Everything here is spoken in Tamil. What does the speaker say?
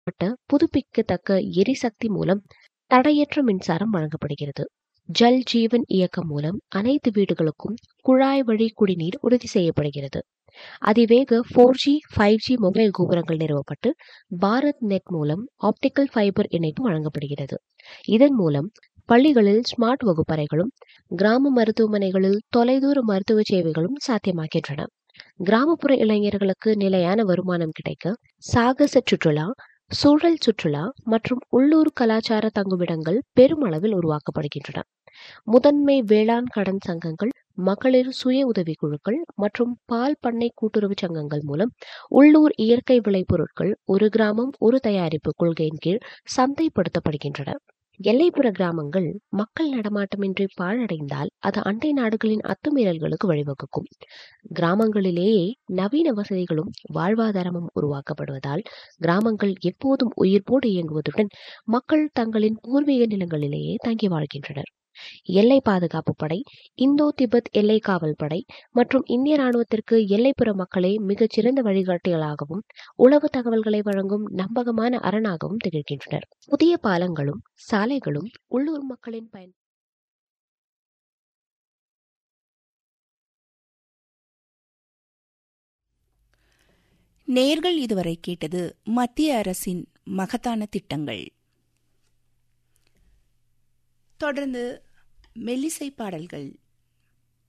பட்ட புதுப்பிக்கத்தக்க எரிசக்தி மூலம் தடையற்ற மின்சாரம் வழங்கப்படுகிறது ஜல் ஜீவன் இயக்கம் மூலம் அனைத்து வீடுகளுக்கும் குழாய் வழி குடிநீர் உறுதி செய்யப்படுகிறது அதிவேக four G five G mobile கோபுரங்கள் நிறுவப்பட்டு பாரத் நெட் மூலம் ஆப்டிக்கல் ஃபைபர் இணைப்பு வழங்கப்படுகிறது இதன் மூலம் பள்ளிகளில் ஸ்மார்ட் வகுப்பறைகளும் கிராம மருத்துவமனைகளில் தொலைதூர மருத்துவ சேவைகளும் சாத்தியமாகின்றன கிராமப்புற இளைஞர்களுக்கு நிலையான வருமானம் கிடைக்க சாகச சுற்றுலா சூழல் சுற்றுலா மற்றும் உள்ளூர் கலாச்சார தங்குமிடங்கள் பெருமளவில் உருவாக்கப்படுகின்றன முதன்மை வேளாண் கடன் சங்கங்கள் மகளிர் சுய உதவி குழுக்கள் மற்றும் பால் பண்ணை கூட்டுறவு சங்கங்கள் மூலம் உள்ளூர் இயற்கை விளைபொருட்கள் ஒரு கிராமம் ஒரு தயாரிப்பு கொள்கையின் கீழ் சந்தைப்படுத்தப்படுகின்றன எல்லைப்புற கிராமங்கள் மக்கள் நடமாட்டமின்றி பாழடைந்தால் அது அண்டை நாடுகளின் அத்துமீறல்களுக்கு வழிவகுக்கும் கிராமங்களிலேயே நவீன வசதிகளும் வாழ்வாதாரமும் உருவாக்கப்படுவதால் கிராமங்கள் எப்போதும் உயிர்ப்போடு இயங்குவதுடன் மக்கள் தங்களின் பூர்வீக நிலங்களிலேயே தங்கி வாழ்கின்றனர் எல்லை பாதுகாப்பு படை இந்தோ திபெத் எல்லை காவல் படை மற்றும் இந்திய ராணுவத்திற்கு எல்லைப்புற மக்களே மிகச் சிறந்த வழிகாட்டிகளாகவும் உளவு தகவல்களை வழங்கும் நம்பகமான அரணாகவும் திகழ்கின்றனர் புதிய பாலங்களும் சாலைகளும் உள்ளூர் மக்களின் பயன் நேர்கள் இதுவரை கேட்டது மத்திய அரசின் மகத்தான திட்டங்கள் தொடர்ந்து மெல்லிசை பாடல்கள்